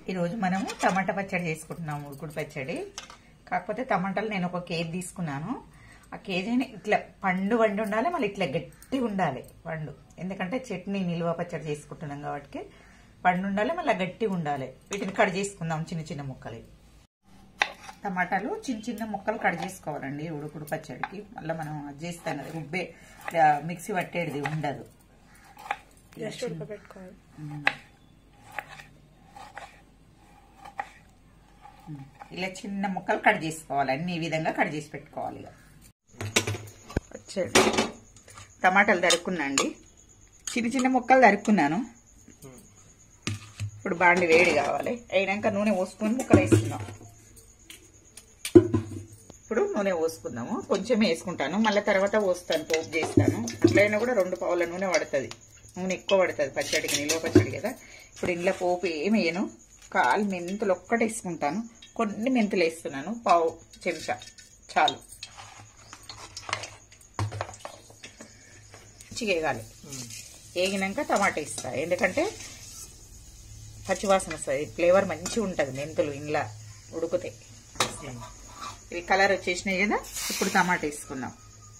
ఈరోజు మనము టమాటా పచ్చడి చేసుకుంటున్నాము ఉడుకుడు పచ్చడి కాకపోతే టమాటాలు నేను ఒక కేజీ తీసుకున్నాను ఆ కేజీని ఇట్లా పండు వండి ఉండాలి మళ్ళీ ఇట్లా గట్టి ఉండాలి పండు ఎందుకంటే చట్నీ నిల్వ పచ్చడి చేసుకుంటున్నాం కాబట్టి పండు ఉండాలి మళ్ళీ గట్టి ఉండాలి వీటిని కట్ చేసుకుందాం చిన్న చిన్న ముక్కలు టమాటాలు చిన్న చిన్న ముక్కలు కట్ చేసుకోవాలండి ఉడుకుడు పచ్చడికి మళ్ళీ మనం అది చేస్తాం కదా రుబ్బే ఆ, మిక్సీ పట్టేది ఉండదు జస్ట్ ఉడకబెట్టుకోవాలి ఇలా చిన్న ముక్కలు కట్ చేసుకోవాలి అన్ని ఈ విధంగా కట్ చేసి పెట్టుకోవాలి ఇక వచ్చాడు టమాటాలు తరుక్కున్నాండి చిన్న చిన్న ముక్కలు తరుక్కున్నాను ఇప్పుడు బాండి వేడి కావాలి అయినాక నూనె పోసుకొని ముక్కలు వేసుకుందాం ఇప్పుడు నూనె పోసుకుందాము కొంచెం వేసుకుంటాను మళ్ళీ తర్వాత పోస్తాను పోపు చేస్తాను అట్లయినా కూడా రెండు పావుల నూనె పడుతుంది నూనె ఎక్కువ పడుతుంది పచ్చడికి నిల్వ పచ్చడి కదా ఇప్పుడు ఇంట్లో పోపు ఏమి వేయను కాలు మెంతులు ఒక్కటి వేసుకుంటాను కొన్ని మెంతులు వేస్తున్నాను పావు చెంచా చాలు చిగేగాలి వేగినాక టమాటా ఇస్తా ఎందుకంటే పచ్చివాసన వస్తుంది ఫ్లేవర్ మంచిగా ఉంటుంది మెంతులు ఇంట్లో ఉడుకుతాయి ఇవి కలర్ వచ్చేసినాయి కదా ఇప్పుడు టమాటా వేసుకుందాం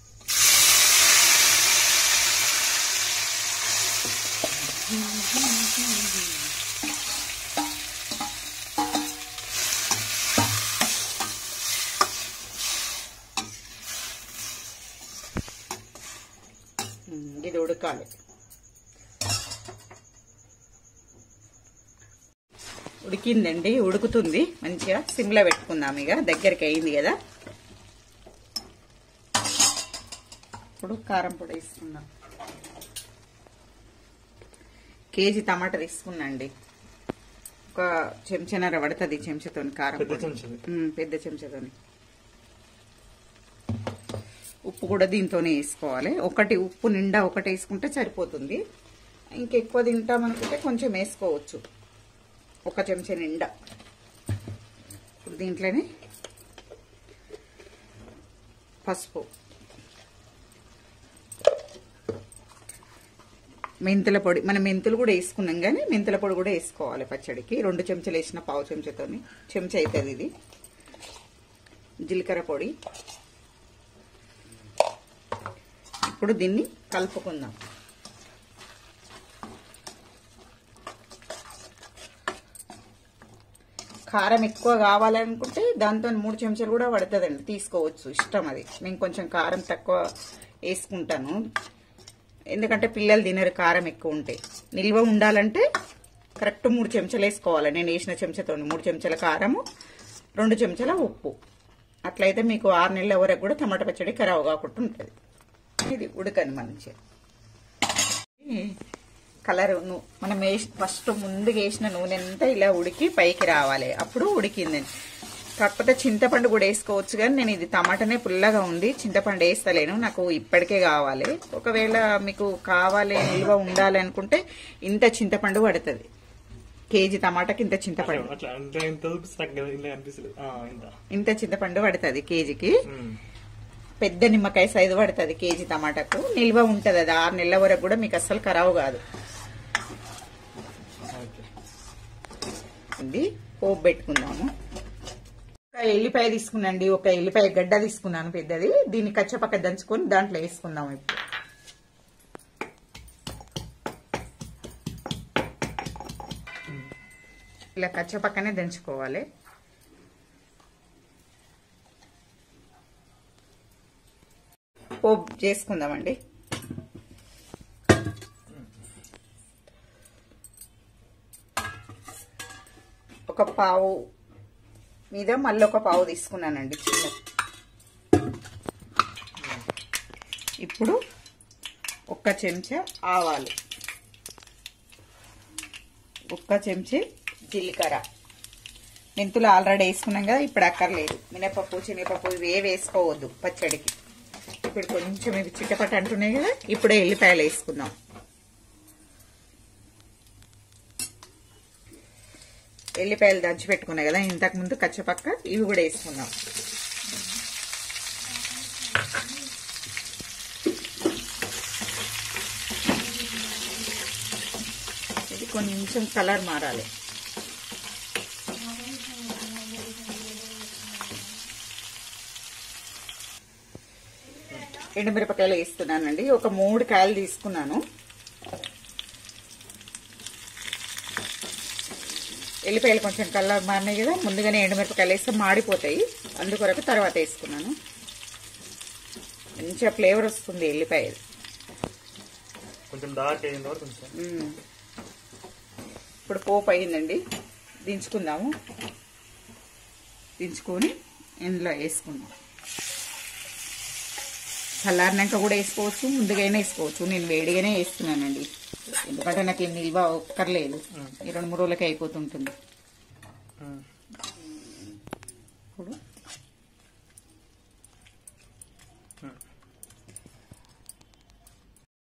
ఉమ్, ఇది ఉడకాలి ఉడికిందండి ఉడుకుతుంది మంచిగా సిమ్లో పెట్టుకుందాం ఇక దగ్గరికి అయింది కదా ఇప్పుడు కారం పొడి వేసుకుందాం కేజీ టమాటా తీసుకున్నాండి ఒక చెంచానర పడుతుంది చెంచాతో కారం పెద్ద పొడి. చెంచాది. ఉమ్, పెద్ద చెంచాతోని ఉప్పు కూడా దీంతోనే వేసుకోవాలి ఒకటి ఉప్పు నిండా ఒకటి వేసుకుంటే సరిపోతుంది ఇంకెక్కువ తింటామనుకుంటే కొంచెం వేసుకోవచ్చు ఒక చెంచా నిండా ఇప్పుడు దీంట్లోనే పసుపు మెంతుల పొడి మనం మెంతులు కూడా వేసుకున్నాం కానీ మెంతుల పొడి కూడా వేసుకోవాలి పచ్చడికి రెండు చెంచాలు వేసిన పావు చెంచాతోని చెంచా అవుతుంది ఇది జీలకర్ర పొడి ఇప్పుడు దీన్ని కలుపుకుందాం కారం ఎక్కువ కావాలనుకుంటే దాంతో మూడు చెంచాలు కూడా పడుతుందండి తీసుకోవచ్చు ఇష్టం అది నేను కొంచెం కారం తక్కువ వేసుకుంటాను ఎందుకంటే పిల్లలు తినరు కారం ఎక్కువ ఉంటే నిల్వ ఉండాలంటే కరెక్ట్ మూడు చెంచాలు వేసుకోవాలి నేను వేసిన చెంచాతో మూడు చెంచాల కారము రెండు చెంచాల ఉప్పు అట్లయితే మీకు ఆరు నెలల వరకు కూడా టమాటా పచ్చడి ఖరాబ్ కాకుండా ఉంటుంది ఇది ఉడకని మంచిగా కలర్ ను- మనం వేసి ఫస్ట్ ముందుగా వేసిన నూనె అంతా ఇలా ఉడికి పైకి రావాలి అప్పుడు ఉడికిందండి కాకపోతే చింతపండు కూడా వేసుకోవచ్చు కానీ నేను ఇది టమాటానే పుల్లగా ఉంది చింతపండు వేస్తలేను నాకు ఇప్పటికే కావాలి ఒకవేళ మీకు కావాలి నిల్వ ఉండాలి అనుకుంటే ఇంత చింతపండు పడుతుంది కేజీ టమాటాకి ఇంత చింతపండు అట్లా అంటే ఇంత చూపిస్తాక కదా ఇలా అనిపిస్తుంది ఆ, ఇంత ఇంత చింతపండు పడుతుంది కేజీకి ఉమ్. పెద్ద నిమ్మకాయ సైజు పడుతుంది కేజీ టమాటాకు నిల్వ ఉంటుంది అది ఆరు నెలల వరకు కూడా మీకు అస్సలు ఖరాబు కాదు ఓకే ఇది పోపు పెట్టుకుందాము ఒక ఎల్లిపాయ తీసుకున్నాండి ఒక ఎల్లిపాయ గడ్డ తీసుకున్నాను పెద్దది దీన్ని కచ్చపక్క దంచుకొని దాంట్లో వేసుకుందాం ఇప్పుడు ఇలా కచ్చపక్కనే దంచుకోవాలి పోపు చేసుకుందామండి ఒక పావు మీద మళ్ళీ ఒక పావు తీసుకున్నానండి చిన్న ఇప్పుడు ఒక్క చెంచా ఆవాలు ఒక్క చెంచా జీలకర్ర మెంతులు ఆల్రెడీ వేసుకున్నాం కదా ఇప్పుడు అక్కర్లేదు మినపప్పు శనగపప్పు ఇవి ఏ వేసుకోవద్దు పచ్చడికి ఇప్పుడు కొంచెం ఇవి చిట్టపట్ట అంటున్నాయి కదా ఇప్పుడే ఎల్లిపాయలు వేసుకుందాం ఎల్లిపాయలు దంచి పెట్టుకున్నాయి కదా ఇంతకు ముందు కచ్చపక్క ఇవి కూడా వేసుకుందాం ఇది కొంచెం కలర్ మారాలి ఎండుమిరపకాయలు వేస్తున్నానండి ఒక మూడు కాయలు తీసుకున్నాను ఎల్లిపాయలు కొంచెం కలర్ మారినాయి కదా ముందుగానే ఎండుమిరపకాయలు వేస్తే మాడిపోతాయి అందుకొరకు తర్వాత వేసుకున్నాను మంచిగా ఫ్లేవర్ వస్తుంది ఎల్లిపాయలు కొంచెం డార్క్ అయ్యింది వరకు కొంచెం మ్మ్. ఇప్పుడు పోపు అయిందండి దించుకుందాము దించుకొని ఇందులో వేసుకుందాం చల్లారినాక కూడా వేసుకోవచ్చు ముందుగానే వేసుకోవచ్చు నేను వేడిగానే వేస్తున్నానండి ఎందుకంటే నాకు ఈ నిల్వ ఒక్కర్లేదు ఈ రెండు మూడు రోజులకి అయిపోతుంటుంది ఉమ్. ఇప్పుడు